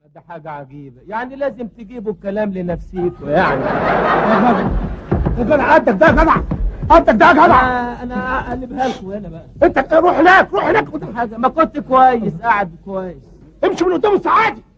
ده حاجة عجيبة يعني لازم تجيبوا الكلام لنفسيكوا يعني يا جدع عندك ده يا جدع عندك ده يا جدع انا انا اقلبها لكم هنا بقى انت روح هناك روح هناك حاجة ما كنت كويس قاعد كويس امشي من قدام السعادي